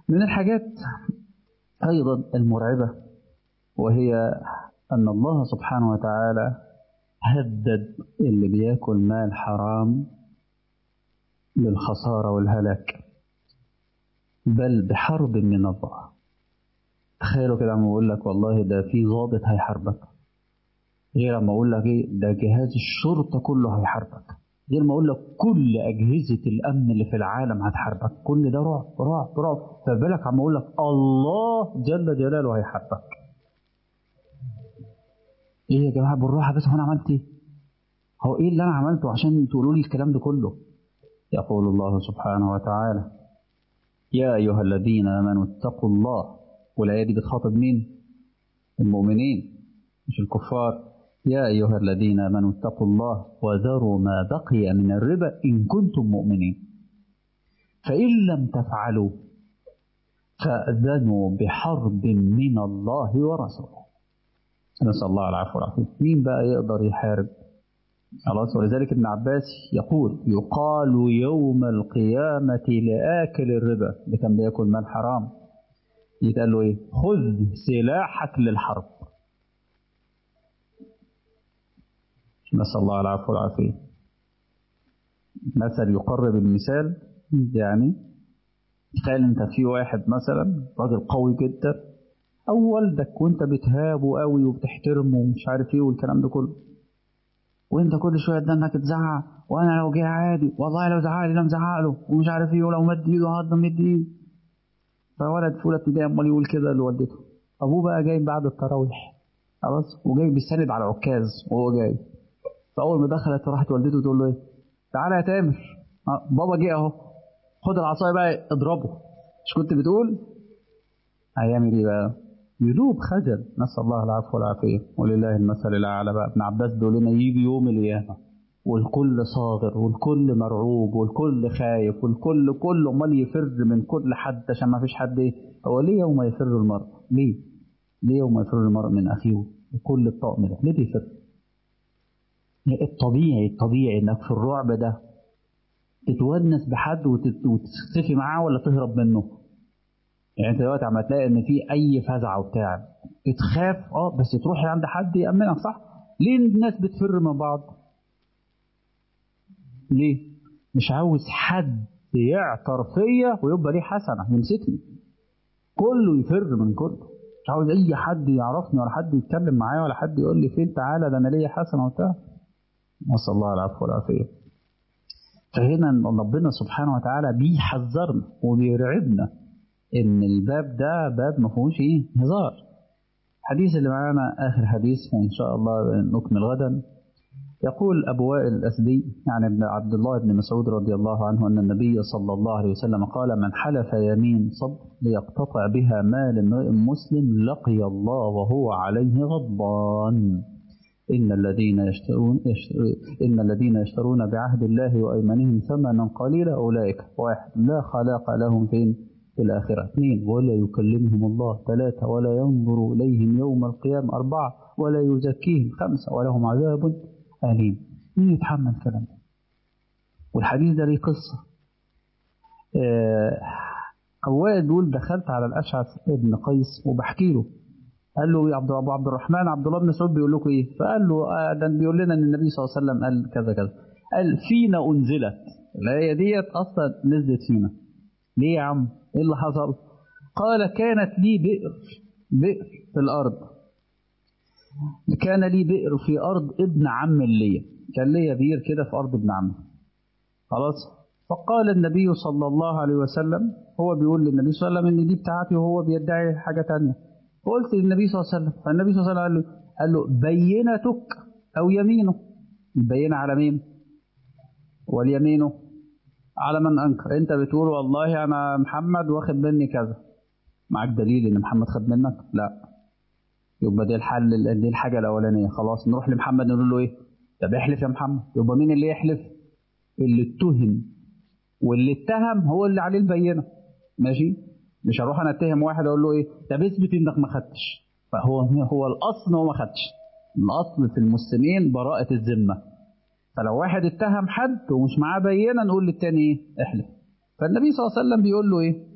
من الحاجات أيضا المرعبة وهي أن الله سبحانه وتعالى هدد اللي بياكل مال حرام بالخسارة والهلاك بل بحرب من الله تخيلوا كده لما اقول لك والله ده في ضابط هيحاربك غير لما اقول لك ايه ده جهاز الشرطه كله هيحاربك غير ما اقول لك كل اجهزه الامن اللي في العالم هتحاربك كل ده رعب رعب رعب فبالك عم اقول لك الله جل جلاله هيحاربك ايه يا جماعه بالراحه بس هو انا عملت ايه هو ايه اللي انا عملته عشان تقولوا لي الكلام ده كله يقول الله سبحانه وتعالى يا ايها الذين امنوا اتقوا الله والآية دي بتخاطب مين؟ المؤمنين مش الكفار يا أيها الذين آمنوا اتقوا الله وذروا ما بقي من الربا إن كنتم مؤمنين فإن لم تفعلوا فأذنوا بحرب من الله ورسوله نسأل الله العفو والعافية مين بقى يقدر يحارب خلاص ولذلك ابن عباس يقول يقال يوم القيامة لآكل الربا اللي كان بياكل مال حرام يتقال له ايه خذ سلاحك للحرب نسأل الله العفو والعافية مثل يقرب المثال يعني تخيل انت في واحد مثلا راجل قوي جدا او والدك وانت بتهابه قوي وبتحترمه ومش عارف ايه والكلام ده كله وانت كل شويه انك تزعق وانا لو جه عادي والله لو زعق لي انا مزعق له ومش عارف ايه ولو مد ايده هقدر مد ايده فولد في اولى ابتدائي امال يقول كده لوالدته ابوه بقى جاي بعد التراويح خلاص وجاي بيستند على عكاز وهو جاي فاول ما دخلت راحت والدته تقول له ايه تعالى يا تامر بابا جه اهو خد العصايه بقى اضربه مش كنت بتقول هيعمل ايه بقى يدوب خجل نسال الله العفو والعافيه ولله المثل الاعلى بقى ابن عباس بيقول لنا يجي يوم القيامه والكل صاغر والكل مرعوب والكل خايف والكل كله امال يفر من كل حد عشان ما فيش حد ايه هو ليه يوم يفر المرء ليه ليه يوم يفر المرء من اخيه وكل الطقم ده ليه بيفر الطبيعي الطبيعي انك في الرعب ده تتونس بحد وتختفي معاه ولا تهرب منه يعني انت دلوقتي عم تلاقي ان في اي فزعه وبتاع تخاف اه بس تروح عند حد يامنك صح ليه الناس بتفر من بعض ليه مش عاوز حد يعثر فيا ويبقى ليه حسنه يمسكني كله يفر من كله مش عاوز اي حد يعرفني ولا حد يتكلم معايا ولا حد يقول لي فين تعالى ده انا ليا حسنه وبتاع نسال الله العفو والعافيه فهنا ربنا سبحانه وتعالى بيحذرنا وبيرعبنا ان الباب ده باب ما فيهوش ايه هزار الحديث اللي معانا اخر حديث وان شاء الله نكمل غدا يقول أبو وائل الأسدي يعني ابن عبد الله بن مسعود رضي الله عنه أن النبي صلى الله عليه وسلم قال من حلف يمين صب ليقتطع بها مال امرئ مسلم لقي الله وهو عليه غضبان إن الذين يشترون إن الذين يشترون بعهد الله وأيمانهم ثمنا قليلا أولئك واحد لا خلاق لهم فين في الآخرة اثنين ولا يكلمهم الله ثلاثة ولا ينظر إليهم يوم القيامة أربعة ولا يزكيهم خمسة ولهم عذاب أليم مين يتحمل الكلام ده والحديث ده ليه قصة أوائل بيقول دخلت على الأشعث ابن قيس وبحكي له قال له يا عبد ابو عبد الرحمن عبد الله بن مسعود بيقول لكم ايه؟ فقال له آه ده بيقول لنا ان النبي صلى الله عليه وسلم قال كذا كذا. قال فينا انزلت الايه ديت اصلا نزلت فينا. ليه يا عم؟ ايه اللي حصل؟ قال كانت لي بئر بئر في الارض. كان لي بئر في ارض ابن عم ليا. كان ليا بير كده في ارض ابن عمي. خلاص؟ فقال النبي صلى الله عليه وسلم هو بيقول للنبي صلى الله عليه وسلم ان دي بتاعتي وهو بيدعي حاجه ثانيه. قلت للنبي صلى الله عليه وسلم فالنبي صلى الله عليه وسلم قال له قال له بينتك او يمينه البينه على مين واليمينه على من انكر انت بتقول والله انا محمد واخد مني كذا معاك دليل ان محمد خد منك لا يبقى دي الحل دي الحاجه الاولانيه خلاص نروح لمحمد نقول له ايه طب احلف يا محمد يبقى مين اللي يحلف اللي اتهم واللي اتهم هو اللي عليه البينه ماشي مش هروح انا اتهم واحد اقول له ايه طب اثبت انك ما خدتش فهو هو الاصل هو ما خدش الاصل في المسلمين براءة الذمة فلو واحد اتهم حد ومش معاه بينة نقول للتاني ايه احلف فالنبي صلى الله عليه وسلم بيقول له ايه